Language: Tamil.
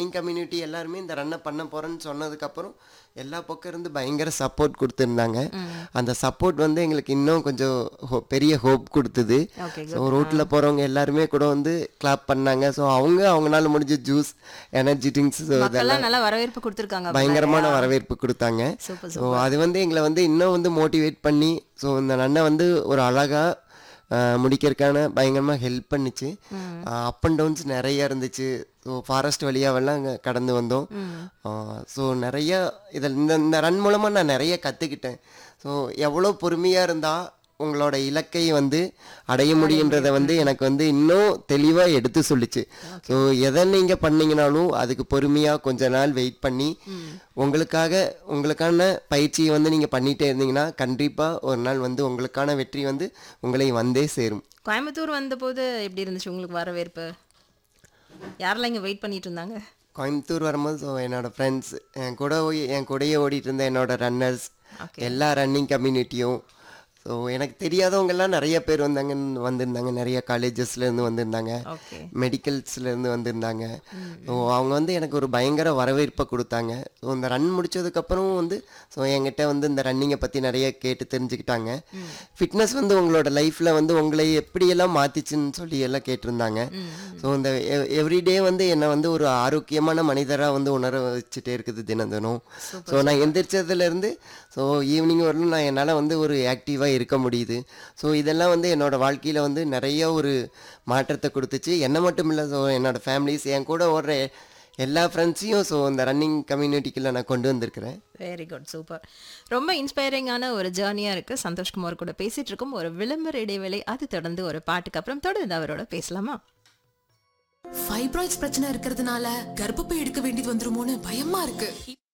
ரன்னிங் கம்யூனிட்டி எல்லாருமே இந்த ரன்னை பண்ண போகிறேன்னு சொன்னதுக்கப்புறம் எல்லா பக்கம் இருந்து பயங்கர சப்போர்ட் கொடுத்துருந்தாங்க அந்த சப்போர்ட் வந்து எங்களுக்கு இன்னும் கொஞ்சம் ho- பெரிய ஹோப் கொடுத்தது ஓகே ஸோ ரோட்டில் போகிறவங்க எல்லாருமே கூட வந்து கிளாப் பண்ணாங்க ஸோ அவங்க அவங்களால முடிஞ்ச ஜூஸ் எனர்ஜி ட்ரிங்க்ஸ் மக்கள்லாம் நல்லா வரவேற்பு கொடுத்துருக்காங்க பயங்கரமான வரவேற்பு கொடுத்தாங்க சூப்பர் ஸோ அது வந்து எங்களை வந்து இன்னும் வந்து மோட்டிவேட் பண்ணி ஸோ இந்த நன்னை வந்து ஒரு அழகாக முடிக்கிறதுக்கான பயங்கரமாக ஹெல்ப் பண்ணுச்சு அப் அண்ட் டவுன்ஸ் நிறைய இருந்துச்சு ஸோ ஃபாரஸ்ட் வழியாவெல்லாம் அங்கே கடந்து வந்தோம் ஸோ நிறைய இதில் இந்த இந்த ரன் மூலமாக நான் நிறைய கற்றுக்கிட்டேன் ஸோ எவ்வளோ பொறுமையாக இருந்தால் உங்களோட இலக்கை வந்து அடைய முடியுன்றதை வந்து எனக்கு வந்து இன்னும் தெளிவாக எடுத்து சொல்லுச்சு ஸோ எதை நீங்கள் பண்ணீங்கனாலும் அதுக்கு பொறுமையாக கொஞ்ச நாள் வெயிட் பண்ணி உங்களுக்காக உங்களுக்கான பயிற்சியை வந்து நீங்கள் பண்ணிகிட்டே இருந்தீங்கன்னா கண்டிப்பாக ஒரு நாள் வந்து உங்களுக்கான வெற்றி வந்து உங்களை வந்தே சேரும் கோயம்புத்தூர் வந்தபோது எப்படி இருந்துச்சு உங்களுக்கு வரவேற்பு யாரெல்லாம் இங்க வெயிட் பண்ணிட்டு இருந்தாங்க கோயம்புத்தூர் வரும்போது ஸோ என்னோட ஃப்ரெண்ட்ஸ் என் கூட ஓடி- என் கூடயே ஓடிட்டு இருந்த என்னோட ரன்னர்ஸ் Okay. எல்லா ரன்னிங் கம்யூனிட்டியும் ஸோ எனக்கு தெரியாதவங்கெல்லாம் நிறைய பேர் வந்தாங்க வந்திருந்தாங்க நிறைய காலேஜஸ்லேருந்து வந்திருந்தாங்க ஓகே மெடிக்கல்ஸ்லேருந்து வந்திருந்தாங்க ஸோ அவங்க வந்து எனக்கு ஒரு பயங்கர வரவேற்பை கொடுத்தாங்க ஸோ இந்த ரன் முடிச்சதுக்கப்புறம் வந்து ஸோ என்கிட்ட வந்து இந்த ரன்னிங்கை பற்றி நிறைய கேட்டு தெரிஞ்சுக்கிட்டாங்க ஃபிட்னஸ் வந்து உங்களோட லைஃப்பில் வந்து உங்களை எப்படியெல்லாம் மாற்றிச்சுன்னு சொல்லி எல்லாம் கேட்டிருந்தாங்க ஸோ இந்த எவ்ரிடே வந்து என்னை வந்து ஒரு ஆரோக்கியமான மனிதராக வந்து உணர வச்சுட்டே இருக்குது தினம் தினம் ஸோ நான் எந்திரிச்சதுலேருந்து ஸோ ஈவினிங் வரலும் நான் என்னால் வந்து ஒரு ஆக்டிவாக இருக்க முடியுது ஸோ இதெல்லாம் வந்து என்னோட வாழ்க்கையில் வந்து நிறைய ஒரு மாற்றத்தை கொடுத்துச்சு என்ன மட்டும் இல்லை ஸோ என்னோட ஃபேமிலிஸ் என் கூட ஓடுற எல்லா ஃப்ரெண்ட்ஸையும் ஸோ இந்த ரன்னிங் கம்யூனிட்டிக்குள்ள நான் கொண்டு வந்திருக்கிறேன் வெரி குட் சூப்பர் ரொம்ப இன்ஸ்பைரிங்கான ஒரு ஜேர்னியா இருக்கு சந்தோஷ்குமார் கூட பேசிட்டு இருக்கோம் ஒரு விளம்பர இடைவேளை அது தொடர்ந்து ஒரு பாட்டுக்கு அப்புறம் தொடர்ந்து அவரோட பேசலாமா ஃபைப்ராய்ட்ஸ் பிரச்சனை இருக்கிறதுனால கர்ப்பப்பை எடுக்க வேண்டியது வந்துருமோன்னு பயமா இருக்கு